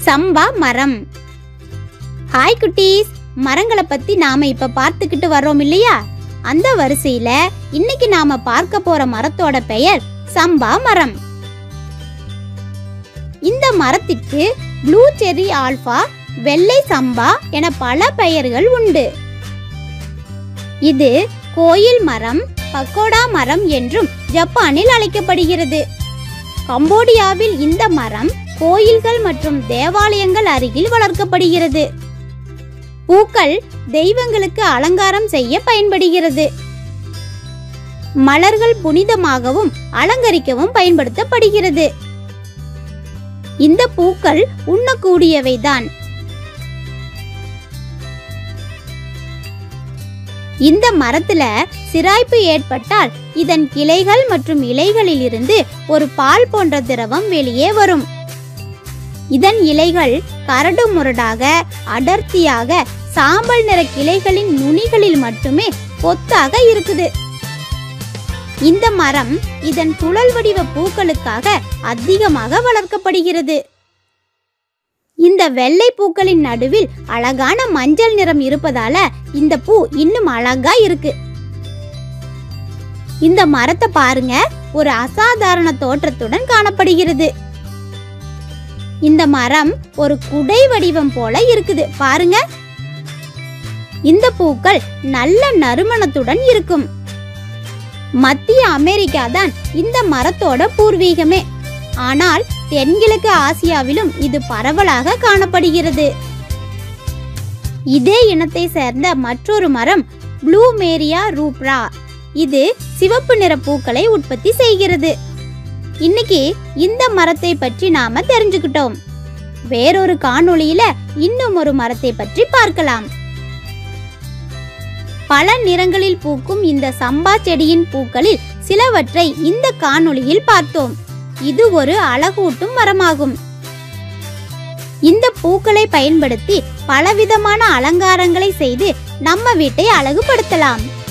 சம்பா மரம் ஹாய் குட்டீஸ் மரங்களை பத்தி நாம இப்ப பார்த்துக்கிட்டு வர்றோம் இல்லையா அந்த வரிசையில இன்னைக்கு நாம பார்க்க போற மரத்தோட பெயர் சம்பா மரம் இந்த மரத்திற்கு ப்ளூ செர்ரி ஆல்பா வெள்ளை சம்பா என பல பெயர்கள் உண்டு இது கோயில் மரம் பக்கோடா மரம் என்றும் ஜப்பானில் அழைக்கப்படுகிறது கம்போடியாவில் இந்த மரம் கோயில்கள் மற்றும் தேவாலயங்கள் அருகில் வளர்க்கப்படுகிறது பூக்கள் தெய்வங்களுக்கு அலங்காரம் செய்ய பயன்படுகிறது மலர்கள் புனிதமாகவும் அலங்கரிக்கவும் பயன்படுத்தப்படுகிறது இந்த பூக்கள் உண்ணக்கூடியவைதான் இந்த மரத்துல சிராய்ப்பு ஏற்பட்டால் இதன் கிளைகள் மற்றும் இலைகளில் இருந்து ஒரு பால் போன்ற திரவம் வெளியே வரும் இதன் இலைகள் கரடு முரடாக அடர்த்தியாக சாம்பல் நிற கிளைகளின் நுனிகளில் மட்டுமே கொத்தாக இருக்குது இந்த மரம் இதன் சுழல் வடிவ பூக்களுக்காக அதிகமாக வளர்க்கப்படுகிறது இந்த வெள்ளை பூக்களின் நடுவில் அழகான மஞ்சள் நிறம் இருப்பதால இந்த பூ இன்னும் அழகா இருக்கு இந்த மரத்தை பாருங்க ஒரு அசாதாரண தோற்றத்துடன் காணப்படுகிறது இந்த மரம் ஒரு குடை வடிவம் போல இருக்குது பாருங்க இந்த பூக்கள் நல்ல நறுமணத்துடன் இருக்கும் மத்திய அமெரிக்கா தான் இந்த மரத்தோட பூர்வீகமே ஆனால் தென்கிழக்கு ஆசியாவிலும் இது பரவலாக காணப்படுகிறது இதே இனத்தை சேர்ந்த மற்றொரு மரம் ப்ளூமேரியா ரூப்ரா இது சிவப்பு நிற பூக்களை உற்பத்தி செய்கிறது இன்னைக்கு இந்த மரத்தை பற்றி நாம தெரிஞ்சுக்கிட்டோம் வேறொரு காணொளியில இன்னும் ஒரு மரத்தை பற்றி பார்க்கலாம் பல நிறங்களில் பூக்கும் இந்த சம்பா செடியின் பூக்களில் சிலவற்றை இந்த காணொளியில் பார்த்தோம் இது ஒரு அழகூட்டும் மரமாகும் இந்த பூக்களை பயன்படுத்தி பலவிதமான அலங்காரங்களை செய்து நம்ம வீட்டை அழகுபடுத்தலாம்